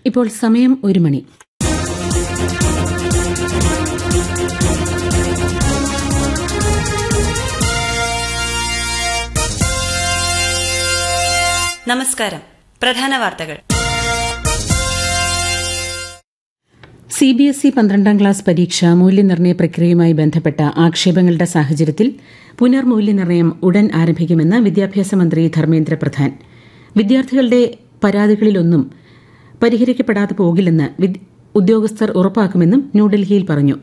ഇപ്പോൾ സമയം ഒരു മണി നമസ്കാരം പ്രധാന വാർത്തകൾ സി ബി എസ് ഇ പന്ത്രണ്ടാം ക്ലാസ് പരീക്ഷ മൂല്യനിർണ്ണയ പ്രക്രിയയുമായി ബന്ധപ്പെട്ട ആക്ഷേപങ്ങളുടെ സാഹചര്യത്തിൽ പുനർമൂല്യനിർണ്ണയം ഉടൻ ആരംഭിക്കുമെന്ന് വിദ്യാഭ്യാസ മന്ത്രി ധർമ്മേന്ദ്ര പ്രധാൻ വിദ്യാർത്ഥികളുടെ പരാതികളിലൊന്നും പരിഹരിക്കപ്പെടാതെ പോകില്ലെന്ന് ഉദ്യോഗസ്ഥർ ഉറപ്പാക്കുമെന്നും ന്യൂഡൽഹിയിൽ പറഞ്ഞു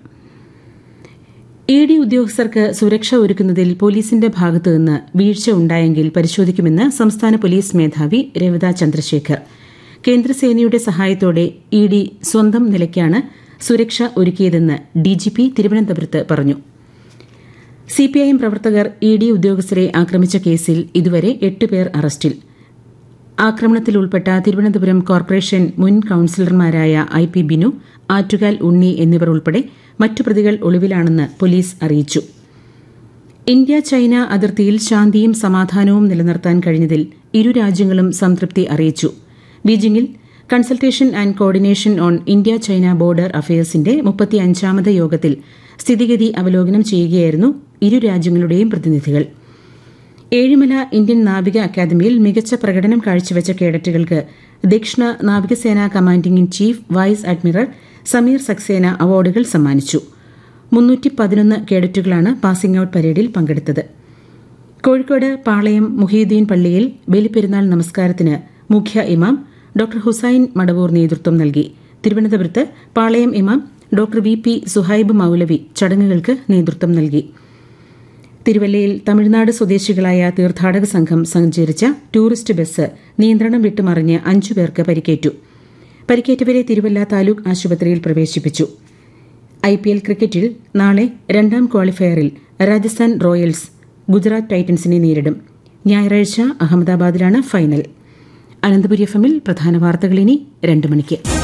ഇ ഡി ഉദ്യോഗസ്ഥർക്ക് സുരക്ഷ ഒരുക്കുന്നതിൽ പോലീസിന്റെ ഭാഗത്തുനിന്ന് വീഴ്ച ഉണ്ടായെങ്കിൽ പരിശോധിക്കുമെന്ന് സംസ്ഥാന പോലീസ് മേധാവി രവിത ചന്ദ്രശേഖർ കേന്ദ്രസേനയുടെ സഹായത്തോടെ ഇ ഡി സ്വന്തം നിലയ്ക്കാണ് സുരക്ഷ ഒരുക്കിയതെന്ന് ഡിജിപി തിരുവനന്തപുരത്ത് പറഞ്ഞു സിപിഐഎം പ്രവർത്തകർ ഇ ഡി ഉദ്യോഗസ്ഥരെ ആക്രമിച്ച കേസിൽ ഇതുവരെ എട്ട് പേർ അറസ്റ്റിൽ ആക്രമണത്തിൽ ഉൾപ്പെട്ട തിരുവനന്തപുരം കോർപ്പറേഷൻ മുൻ കൌൺസിലർമാരായ ഐ പി ബിനു ആറ്റുകാൽ ഉണ്ണി എന്നിവർ ഉൾപ്പെടെ മറ്റു പ്രതികൾ ഒളിവിലാണെന്ന് പോലീസ് അറിയിച്ചു ഇന്ത്യ ചൈന അതിർത്തിയിൽ ശാന്തിയും സമാധാനവും നിലനിർത്താൻ കഴിഞ്ഞതിൽ ഇരു രാജ്യങ്ങളും സംതൃപ്തി അറിയിച്ചു ബീജിംഗിൽ consultation and coordination on India China border അഫയേഴ്സിന്റെ മുപ്പത്തിയഞ്ചാമത് യോഗത്തിൽ സ്ഥിതിഗതി അവലോകനം ചെയ്യുകയായിരുന്നു ഇരു രാജ്യങ്ങളുടെയും പ്രതിനിധികൾ ഏഴിമല ഇന്ത്യൻ നാവിക അക്കാദമിയിൽ മികച്ച പ്രകടനം കാഴ്ചവെച്ച കേഡറ്റുകൾക്ക് ദക്ഷിണ നാവികസേന commanding in chief vice admiral Sameer Saxena അവാർഡുകൾ സമ്മാനിച്ചു മുന്നൂറ്റി പതിനൊന്ന് കേഡറ്റുകളാണ് പാസിംഗ് ഔട്ട് പരേഡിൽ പങ്കെടുത്തത് കോഴിക്കോട് പാളയം മുഹീദ്ദീൻ പള്ളിയിൽ ബലിപ്പെരുന്നാൾ നമസ്കാരത്തിന് മുഖ്യ ഇമാം ഡോക്ടർ ഹുസൈൻ മടവൂർ നേതൃത്വം നൽകി തിരുവനന്തപുരത്ത് പാളയം ഇമാം doctor V P Suhaib Maulavi ചടങ്ങുകൾക്ക് നേതൃത്വം നൽകി തിരുവല്ലയിൽ തമിഴ്നാട് സ്വദേശികളായ തീർത്ഥാടക സംഘം സഞ്ചരിച്ച ടൂറിസ്റ്റ് ബസ് നിയന്ത്രണം വിട്ടുമറിഞ്ഞ് അഞ്ചു പേർക്ക് പരിക്കേറ്റു പരിക്കേറ്റവരെ തിരുവല്ല താലൂക്ക് ആശുപത്രിയിൽ പ്രവേശിപ്പിച്ചു ഐ പി എൽ ക്രിക്കറ്റിൽ നാളെ രണ്ടാം ക്വാളിഫയറിൽ രാജസ്ഥാൻ റോയൽസ് ഗുജറാത്ത് ടൈറ്റൻസിനെ നേരിടും ഞായറാഴ്ച അഹമ്മദാബാദിലാണ് ഫൈനൽ അനന്തപുരി എഫ് എമ്മിൽ പ്രധാന വാർത്തകൾ ഇനി രണ്ട് മണിക്ക്